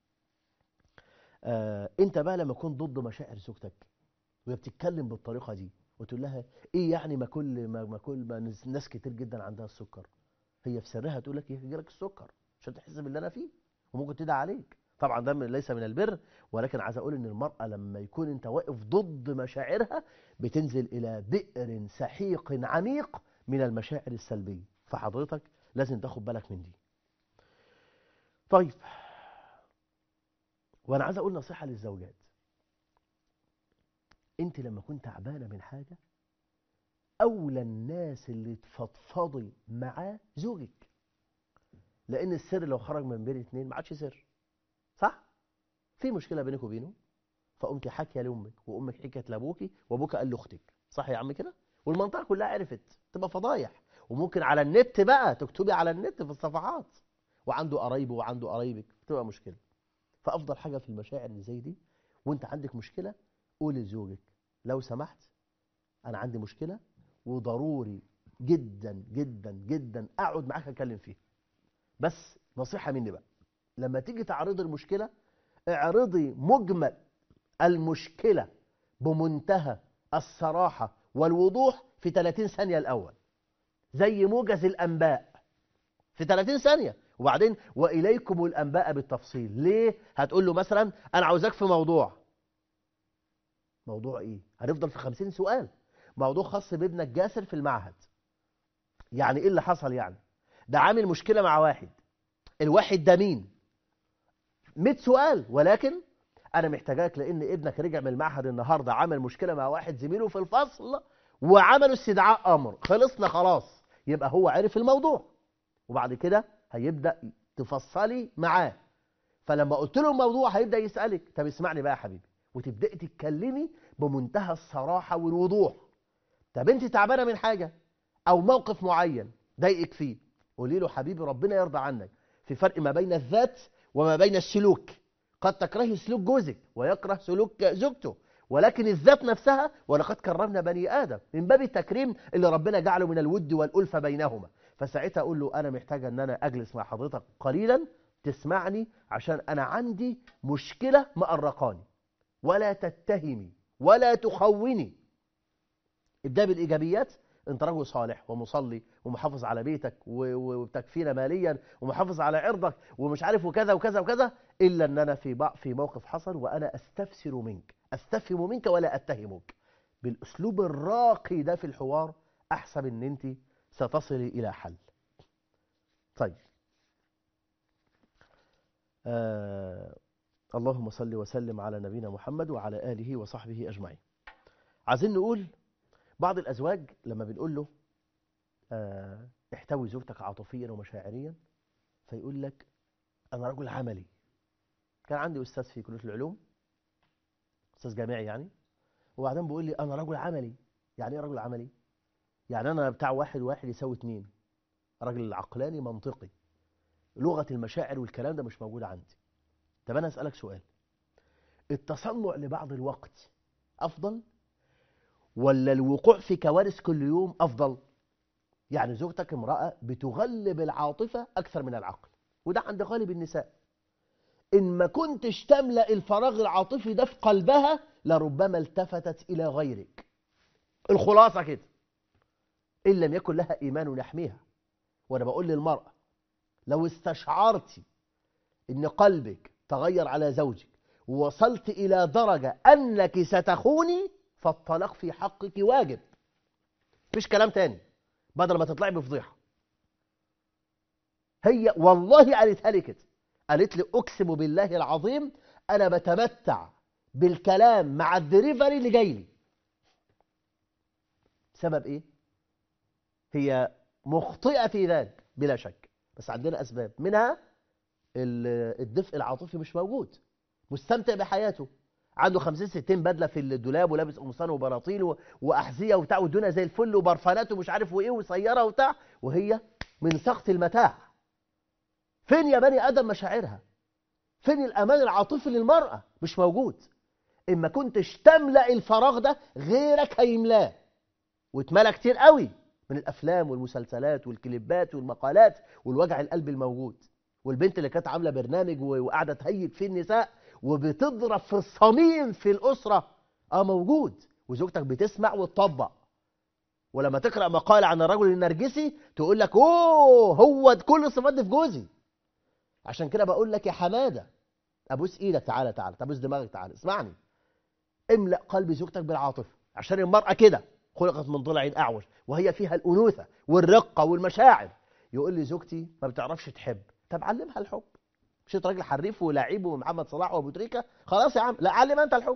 آه انت بقى لما تكون ضد مشاعر زوجتك وهي بتتكلم بالطريقة دي وتقول لها ايه يعني ما كل ما, ما كل ما ناس كتير جدا عندها السكر هي في سرها تقول لك يجي لك السكر عشان تحس باللي انا فيه وممكن تدعي عليك طبعا ده ليس من البر ولكن عايز اقول ان المراه لما يكون انت واقف ضد مشاعرها بتنزل الى بئر سحيق عميق من المشاعر السلبيه فحضرتك لازم تاخد بالك من دي طيب وانا عايز اقول نصيحه للزوجات انت لما كنت تعبانه من حاجه اولى الناس اللي تفضفضي معاه زوجك لان السر لو خرج من بين اتنين ما عادش سر صح في مشكله بينك وبينه فقمت حاكيه لامك وامك حكت لابوكي وابوك قال لاختك صح يا عم كده والمنطقه كلها عرفت تبقى فضايح وممكن على النت بقى تكتبي على النت في الصفحات وعنده قرايبه وعنده قرايبك تبقى مشكله فافضل حاجه في المشاعر اللي زي دي وانت عندك مشكله قولي لزوجك لو سمحت انا عندي مشكله وضروري جدا جدا جدا اقعد معاك اتكلم فيها بس نصيحه مني بقى لما تيجي تعرضي المشكله اعرضي مجمل المشكله بمنتهى الصراحه والوضوح في 30 ثانيه الاول زي موجز الانباء في 30 ثانيه وبعدين واليكم الانباء بالتفصيل ليه هتقول له مثلا انا عاوزاك في موضوع موضوع ايه هنفضل في 50 سؤال موضوع خاص بابنك جاسر في المعهد يعني ايه اللي حصل يعني ده عامل مشكله مع واحد الواحد ده مين 100 سؤال ولكن انا محتاجاك لان ابنك رجع من المعهد النهارده عمل مشكله مع واحد زميله في الفصل وعملوا استدعاء امر خلصنا خلاص يبقى هو عرف الموضوع وبعد كده هيبدا تفصلي معاه فلما قلت له الموضوع هيبدا يسالك طب اسمعني بقى يا حبيبي وتبداي تتكلمي بمنتهى الصراحه والوضوح طب انت تعبانه من حاجه او موقف معين ضايقك فيه قولي له حبيبي ربنا يرضى عنك في فرق ما بين الذات وما بين السلوك قد تكرهي سلوك جوزك ويكره سلوك زوجته ولكن الذات نفسها ولقد كرمنا بني آدم من باب التكريم اللي ربنا جعله من الود والألفة بينهما فساعتها أقول له أنا محتاجة أن أنا أجلس مع حضرتك قليلا تسمعني عشان أنا عندي مشكلة مقرقاني ولا تتهمي ولا تخوني ابدأ بالإيجابيات انت رجل صالح ومصلي ومحافظ على بيتك وبتكفينا ماليا ومحافظ على عرضك ومش عارف وكذا وكذا وكذا الا ان انا في في موقف حصل وانا استفسر منك استفهم منك ولا اتهمك بالاسلوب الراقي ده في الحوار احسب ان انت ستصلي الى حل طيب آه اللهم صل وسلم على نبينا محمد وعلى اله وصحبه اجمعين عايزين نقول بعض الأزواج لما بنقول له اه احتوي زوجتك عاطفيا ومشاعريا فيقول لك أنا رجل عملي كان عندي أستاذ في كلية العلوم أستاذ جامعي يعني وبعدين بيقول لي أنا رجل عملي يعني إيه رجل عملي؟ يعني أنا بتاع واحد واحد يساوي اتنين راجل عقلاني منطقي لغة المشاعر والكلام ده مش موجود عندي طب أنا أسألك سؤال التصنع لبعض الوقت أفضل ولا الوقوع في كوارث كل يوم أفضل يعني زوجتك امرأة بتغلب العاطفة أكثر من العقل وده عند غالب النساء إن ما كنتش تملأ الفراغ العاطفي ده في قلبها لربما التفتت إلى غيرك الخلاصة كده إن لم يكن لها إيمان يحميها وأنا بقول للمرأة لو استشعرتي إن قلبك تغير على زوجك ووصلت إلى درجة أنك ستخوني فالطلاق في حقك واجب مفيش كلام تاني بدل ما تطلعي بفضيحه هي والله قالتها لي كده قالت لي اقسم بالله العظيم انا بتمتع بالكلام مع الدليفري اللي جاي لي سبب ايه هي مخطئه في ذلك بلا شك بس عندنا اسباب منها الدفء العاطفي مش موجود مستمتع بحياته عنده 50 60 بدله في الدولاب ولابس قمصان وبناطيل واحذيه وبتاع والدنيا زي الفل وبرفانات ومش عارف وايه وسياره وبتاع وهي من سخط المتاع فين يا بني ادم مشاعرها فين الامان العاطفي للمراه مش موجود اما كنتش تملا الفراغ ده غيرك هيملاه واتملى كتير قوي من الافلام والمسلسلات والكليبات والمقالات والوجع القلب الموجود والبنت اللي كانت عامله برنامج وقاعده تهيج فيه النساء وبتضرب في الصميم في الأسرة اه موجود وزوجتك بتسمع وتطبق ولما تقرأ مقال عن الرجل النرجسي تقول لك اوه هو كل الصفات دي في جوزي عشان كده بقول لك يا حمادة ابوس ايدك تعالى تعالى ابوس دماغك تعالى اسمعني املأ قلب زوجتك بالعاطفة عشان المرأة كده خلقت من ضلع أعوج وهي فيها الأنوثة والرقة والمشاعر يقول لي زوجتي ما بتعرفش تحب طب علمها الحب مش انت راجل حريف ولاعيب ومحمد صلاح وابو تريكه خلاص يا عم لا علم انت الحب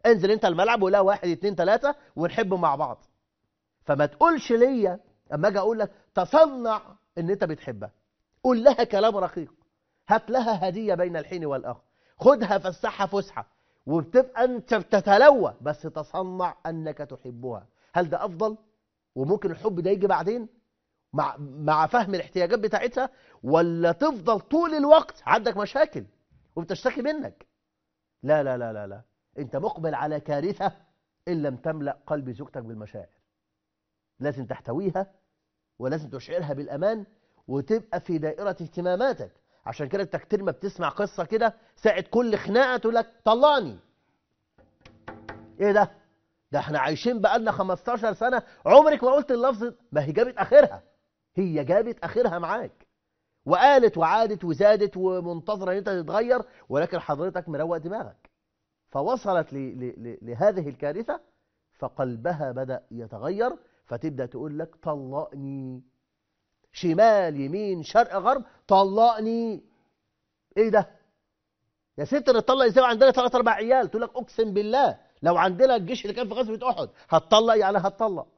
انزل انت الملعب ولا واحد اتنين تلاته ونحب مع بعض فما تقولش ليا اما اجي اقول لك تصنع ان انت بتحبها قول لها كلام رقيق هات لها هديه بين الحين والاخر خدها فسحها فسحه وبتبقى انت بتتلوى بس تصنع انك تحبها هل ده افضل وممكن الحب ده يجي بعدين مع مع فهم الاحتياجات بتاعتها ولا تفضل طول الوقت عندك مشاكل وبتشتكي منك لا لا لا لا لا انت مقبل على كارثه ان لم تملا قلب زوجتك بالمشاعر لازم تحتويها ولازم تشعرها بالامان وتبقى في دائره اهتماماتك عشان كده انت كتير ما بتسمع قصه كده ساعه كل خناقه تقول لك طلقني ايه ده ده احنا عايشين بقالنا 15 سنه عمرك ما قلت اللفظ ما هي جابت اخرها هي جابت اخرها معاك وقالت وعادت وزادت ومنتظره ان انت تتغير ولكن حضرتك مروق دماغك فوصلت ل ل ل لهذه الكارثه فقلبها بدا يتغير فتبدا تقول لك طلقني شمال يمين شرق غرب طلقني ايه ده يا ست نطلق ازاي وعندنا ثلاث اربع عيال تقول لك اقسم بالله لو عندنا الجيش اللي كان في غزوه احد هتطلق يعني هتطلق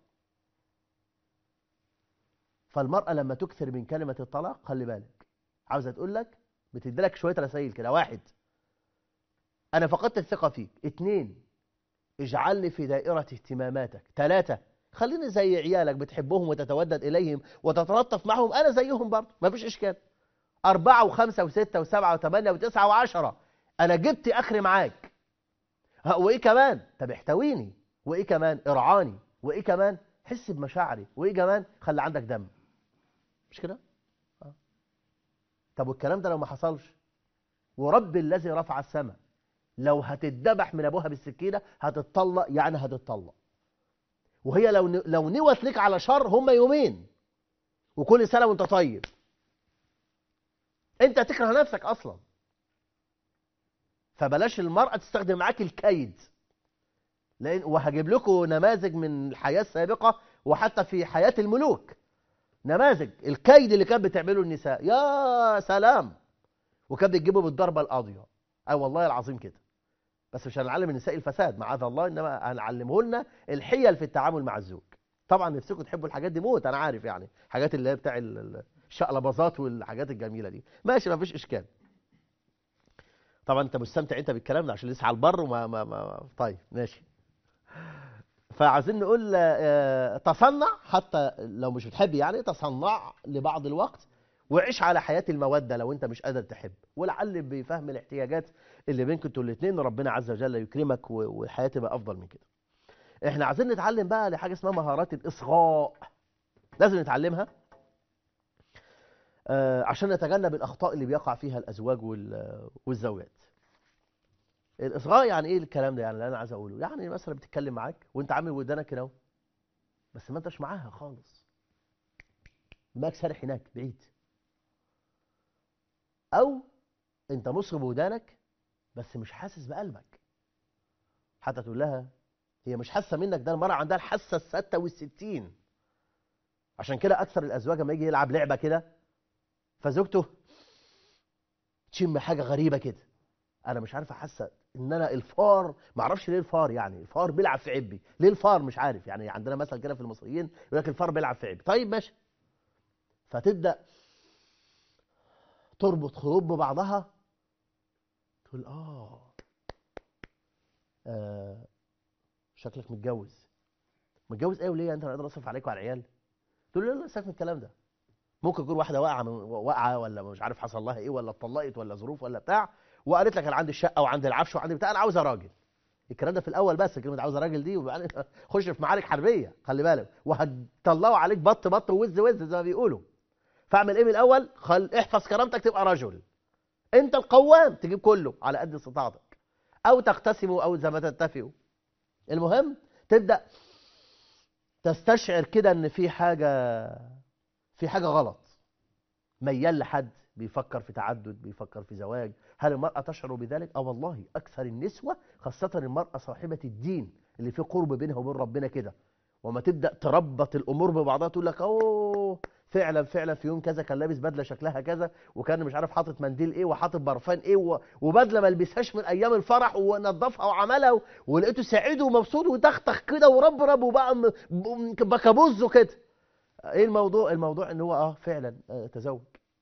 فالمراه لما تكثر من كلمه الطلاق خلي بالك عاوزه تقول لك بتدي لك شويه رسائل كده واحد انا فقدت الثقه فيك اتنين اجعلني في دائره اهتماماتك ثلاثه خليني زي عيالك بتحبهم وتتودد إليهم وتتلطف معهم أنا زيهم برضه ما فيش إشكال أربعة وخمسة وستة وسبعة وثمانية وتسعة وعشرة أنا جبت آخري معاك وإيه كمان طب احتويني وإيه كمان ارعاني وإيه كمان حس بمشاعري وإيه كمان خلي عندك دم مش كده آه. طب والكلام ده لو ما حصلش ورب الذي رفع السماء لو هتتذبح من ابوها بالسكينه هتتطلق يعني هتتطلق وهي لو لو نوت لك على شر هم يومين وكل سنه وانت طيب انت تكره نفسك اصلا فبلاش المرأة تستخدم معاك الكيد لأن وهجيب لكم نماذج من الحياة السابقة وحتى في حياة الملوك نماذج الكيد اللي كانت بتعمله النساء يا سلام وكانت بتجيبه بالضربة القاضية أي والله العظيم كده بس مش هنعلم النساء الفساد معاذ الله انما هنعلمه لنا الحيل في التعامل مع الزوج طبعا نفسكم تحبوا الحاجات دي موت انا عارف يعني حاجات اللي هي بتاع الشقلباظات والحاجات الجميله دي ماشي ما فيش اشكال طبعا انت مستمتع انت بالكلام ده عشان لسه على البر وما ما ما طيب ماشي فعايزين نقول تصنع حتى لو مش بتحب يعني تصنع لبعض الوقت وعيش على حياة المودة لو انت مش قادر تحب ولعل بفهم الاحتياجات اللي بينكم انتوا الاثنين ربنا عز وجل يكرمك والحياة تبقى افضل من كده احنا عايزين نتعلم بقى لحاجة اسمها مهارات الاصغاء لازم نتعلمها آه عشان نتجنب الاخطاء اللي بيقع فيها الازواج والزوجات الاصغاء يعني ايه الكلام ده يعني اللي انا عايز اقوله يعني مثلا بتتكلم معاك وانت عامل ودانك كده بس ما انتش معاها خالص دماغك سارح هناك بعيد او انت مصر بودانك بس مش حاسس بقلبك حتى تقول لها هي مش حاسه منك ده المرأة عندها الحاسه الستة والستين عشان كده اكثر الازواج لما يجي يلعب لعبه كده فزوجته تشم حاجه غريبه كده انا مش عارف حاسه ان انا الفار ما اعرفش ليه الفار يعني الفار بيلعب في عبي ليه الفار مش عارف يعني عندنا مثل كده في المصريين يقول لك الفار بيلعب في عبي طيب ماشي فتبدا تربط خروب ببعضها تقول آه. اه شكلك متجوز متجوز ايه وليه انت انا قادر اصرف عليك وعلى العيال تقول له لا سيبك من الكلام ده ممكن يكون واحده واقعه من واقعه ولا مش عارف حصل لها ايه ولا اتطلقت ولا ظروف ولا بتاع وقالت لك انا عندي الشقه وعندي العفش وعندي بتاع انا عاوزه راجل الكلام ده في الاول بس كلمه عاوزه راجل دي وبعدين خش في معارك حربيه خلي بالك وهتطلعوا عليك بط بط ووز وز زي ما بيقولوا فاعمل ايه من الاول خل احفظ كرامتك تبقى رجل انت القوام تجيب كله على قد استطاعتك او تقتسموا او زي ما تتفقوا المهم تبدا تستشعر كده ان في حاجه في حاجه غلط ميال لحد بيفكر في تعدد بيفكر في زواج هل المرأة تشعر بذلك؟ اه والله أكثر النسوة خاصة المرأة صاحبة الدين اللي في قرب بينها وبين ربنا كده وما تبدأ تربط الأمور ببعضها تقول لك أوه فعلا فعلا في يوم كذا كان لابس بدله شكلها كذا وكان مش عارف حاطط منديل ايه وحاطط برفان ايه و- وبدله ما لبسهاش من ايام الفرح ونظفها وعملها و- ولقيته سعيد ومبسوط وتختخ كده وربرب وبقى م- ب- بكابوزه كده ايه الموضوع الموضوع ان هو اه فعلا آه تزوج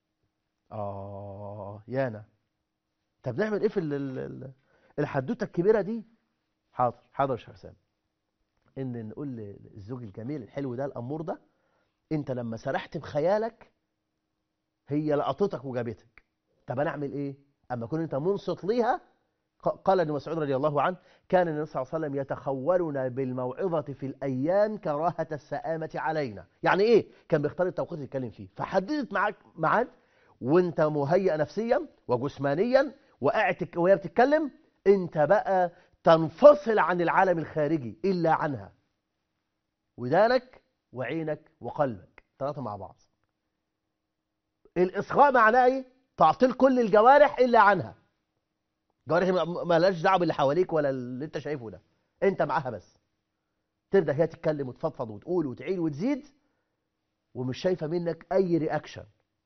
اه يانا طب نعمل ايه في ال- ال- ال- الحدوته الكبيره دي حاضر حاضر يا شيخ حسام ان نقول للزوج الجميل الحلو ده الامور ده انت لما سرحت بخيالك هي لقطتك وجابتك طب انا اعمل ايه اما كنت انت منصت ليها ق- قال ابن مسعود رضي الله عنه كان النبي صلى الله عليه وسلم يتخولنا بالموعظه في الايام كراهه السآمه علينا يعني ايه كان بيختار التوقيت اللي يتكلم فيه فحددت معاك ميعاد وانت مهيئ نفسيا وجسمانيا وقاعد تك- وهي بتتكلم انت بقى تنفصل عن العالم الخارجي الا عنها ودانك وعينك وقلبك ثلاثه مع بعض الاصغاء معناه ايه تعطيل كل الجوارح الا عنها جوارح ما- ما لهاش دعوه باللي حواليك ولا اللي انت شايفه ده انت معاها بس تبدا هي تتكلم وتفضفض وتقول وتعيد وتزيد ومش شايفه منك اي رياكشن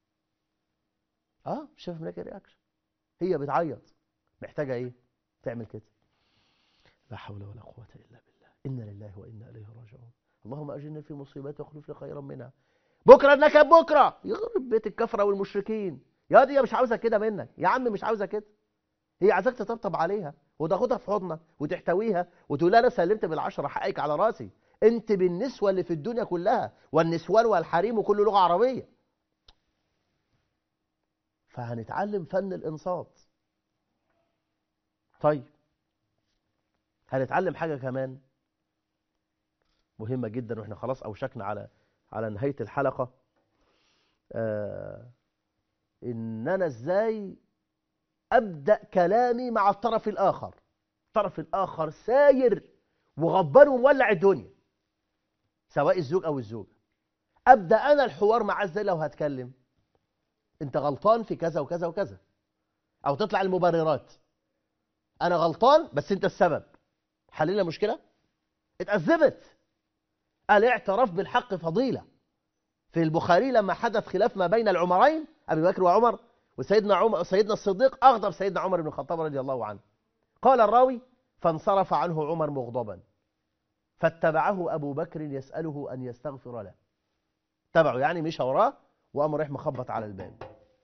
اه مش شايفه منك اي رياكشن هي بتعيط محتاجه ايه تعمل كده لا حول ولا قوه الا بالله انا لله وانا اليه راجعون اللهم اجرني في مصيبتي واخلف لي خيرا منها بكره النكد بكره يخرب بيت الكفره والمشركين يا دي مش عاوزه كده منك يا عم مش عاوزه كده هي عايزاك تطبطب عليها وتاخدها في حضنك وتحتويها وتقول لها انا سلمت بالعشره حقك على راسي انت بالنسوه اللي في الدنيا كلها والنسوان والحريم وكل لغه عربيه فهنتعلم فن الانصات طيب هنتعلم حاجه كمان مهمه جدا واحنا خلاص اوشكنا على على نهايه الحلقه آه ان انا ازاي ابدا كلامي مع الطرف الاخر الطرف الاخر ساير وغضبان ومولع الدنيا سواء الزوج او الزوجه ابدا انا الحوار معاه ازاي لو هتكلم انت غلطان في كذا وكذا وكذا او تطلع المبررات انا غلطان بس انت السبب حلينا مشكله اتأذبت الاعتراف بالحق فضيلة في البخاري لما حدث خلاف ما بين العمرين أبي بكر وعمر وسيدنا عمر سيدنا الصديق أغضب سيدنا عمر بن الخطاب رضي الله عنه قال الراوي فانصرف عنه عمر مغضبا فاتبعه أبو بكر يسأله أن يستغفر له تبعه يعني مشى وراه وقام رايح مخبط على الباب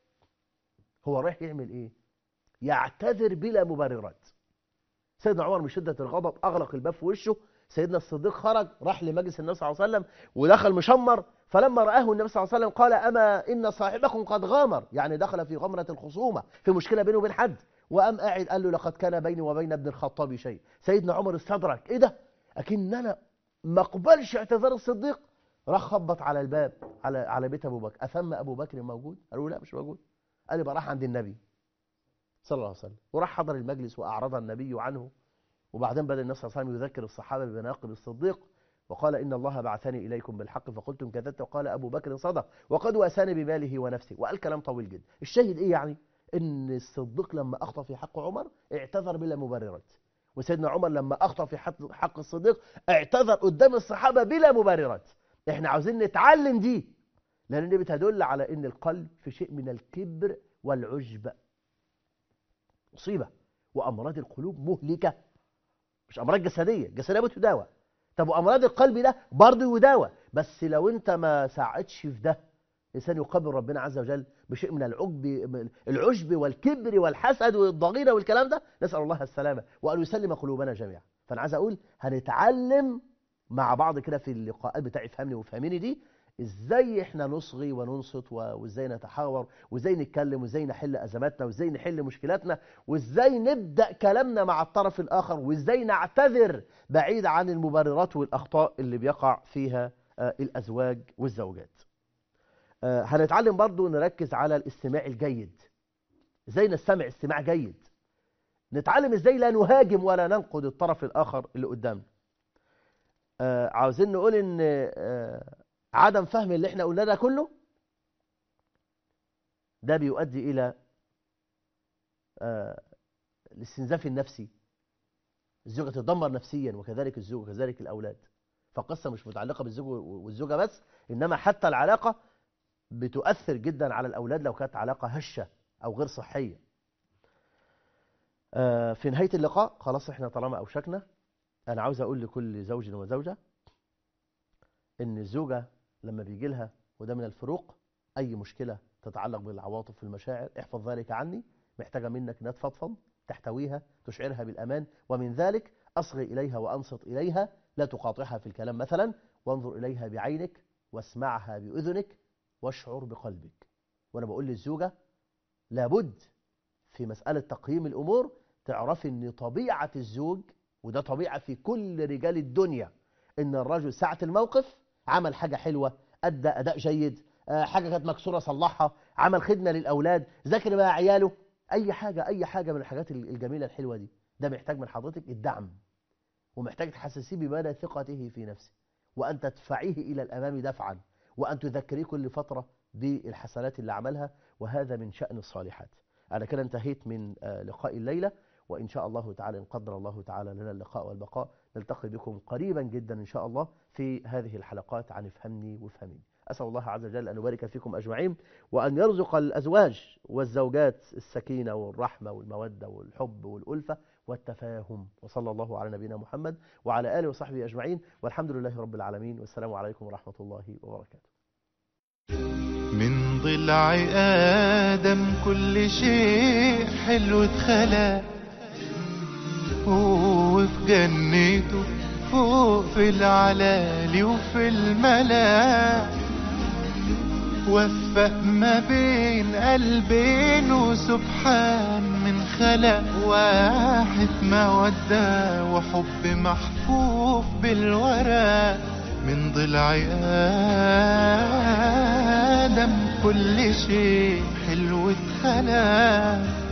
هو رايح يعمل ايه يعتذر بلا مبررات سيدنا عمر من شدة الغضب أغلق الباب في وشه سيدنا الصديق خرج راح لمجلس النبي صلى الله عليه وسلم ودخل مشمر فلما رآه النبي صلى الله عليه وسلم قال أما إن صاحبكم قد غامر يعني دخل في غمرة الخصومة في مشكلة بينه وبين حد وقام قاعد قال له لقد كان بيني وبين ابن الخطاب شيء سيدنا عمر استدرك إيه ده أكن أنا ما اقبلش اعتذار الصديق راح خبط على الباب على على بيت أبو بكر أثم أبو بكر موجود قالوا لا مش موجود قال يبقى راح عند النبي صلى الله عليه وسلم وراح حضر المجلس وأعرض النبي عنه وبعدين بدأ النبي صلى الله عليه وسلم يذكر الصحابة بمناقب الصديق وقال إن الله بعثني إليكم بالحق فقلتم كذبت وقال أبو بكر صدق وقد واساني بماله ونفسه وقال كلام طويل جدا الشاهد إيه يعني إن الصديق لما أخطأ في حق عمر اعتذر بلا مبررات وسيدنا عمر لما أخطأ في حق حق الصديق اعتذر قدام الصحابة بلا مبررات احنا عاوزين نتعلم دي لأن دي بتدل على إن القلب في شيء من الكبر والعجب مصيبة وأمراض القلوب مهلكة مش امراض جسديه الجسديه بتداوى طب وامراض القلب ده برضه يداوى بس لو انت ما ساعدتش في ده الانسان يقابل ربنا عز وجل بشيء من العجب العجب والكبر والحسد والضغينه والكلام ده نسال الله السلامه وان يسلم قلوبنا جميعا فانا عايز اقول هنتعلم مع بعض كده في اللقاءات بتاع افهمني وافهميني دي ازاي احنا نصغي وننصت وازاي نتحاور وازاي نتكلم وازاي نحل ازماتنا وازاي نحل مشكلاتنا وازاي نبدا كلامنا مع الطرف الاخر وازاي نعتذر بعيد عن المبررات والاخطاء اللي بيقع فيها الازواج والزوجات هنتعلم برضو نركز على الاستماع الجيد ازاي نستمع استماع جيد نتعلم ازاي لا نهاجم ولا ننقد الطرف الاخر اللي قدامنا عاوزين نقول ان عدم فهم اللي احنا قلنا ده كله ده بيؤدي الى آه الاستنزاف النفسي الزوجة تدمر نفسيا وكذلك الزوج وكذلك الأولاد فالقصة مش متعلقة بالزوج والزوجة بس إنما حتى العلاقة بتؤثر جدا على الأولاد لو كانت علاقة هشة أو غير صحية آه، في نهاية اللقاء خلاص احنا طالما أوشكنا أنا عاوز أقول لكل زوج وزوجة إن الزوجة لما بيجي لها وده من الفروق أي مشكلة تتعلق بالعواطف والمشاعر احفظ ذلك عني محتاجة منك انها تفضفض تحتويها تشعرها بالأمان ومن ذلك أصغي إليها وأنصت إليها لا تقاطعها في الكلام مثلا وانظر إليها بعينك واسمعها بأذنك واشعر بقلبك وأنا بقول للزوجة لابد في مسألة تقييم الأمور تعرفي أن طبيعة الزوج وده طبيعة في كل رجال الدنيا أن الرجل ساعة الموقف عمل حاجة حلوة أدى أداء جيد آه، حاجة كانت مكسورة صلحها عمل خدمة للأولاد ذاكر بقى عياله أي حاجة أي حاجة من الحاجات الجميلة الحلوة دي ده محتاج من حضرتك الدعم ومحتاج تحسسيه بمدى ثقته في نفسه وأن تدفعيه إلى الأمام دفعا وأن تذكريه كل فترة بالحسنات اللي عملها وهذا من شأن الصالحات أنا كده انتهيت من آه، لقاء الليلة وإن شاء الله تعالى إن قدر الله تعالى لنا اللقاء والبقاء نلتقي بكم قريبا جدا إن شاء الله في هذه الحلقات عن افهمني وافهميني أسأل الله عز وجل أن يبارك فيكم أجمعين وأن يرزق الأزواج والزوجات السكينة والرحمة والمودة والحب والألفة والتفاهم وصلى الله على نبينا محمد وعلى آله وصحبه أجمعين والحمد لله رب العالمين والسلام عليكم ورحمة الله وبركاته من ضلع آدم كل شيء حلو اتخلق وفي جنته فوق في العلالي وفي الملا وفق ما بين قلبين وسبحان من خلق واحد مودة وحب محفوف بالورق من ضلع آدم كل شيء حلو اتخلق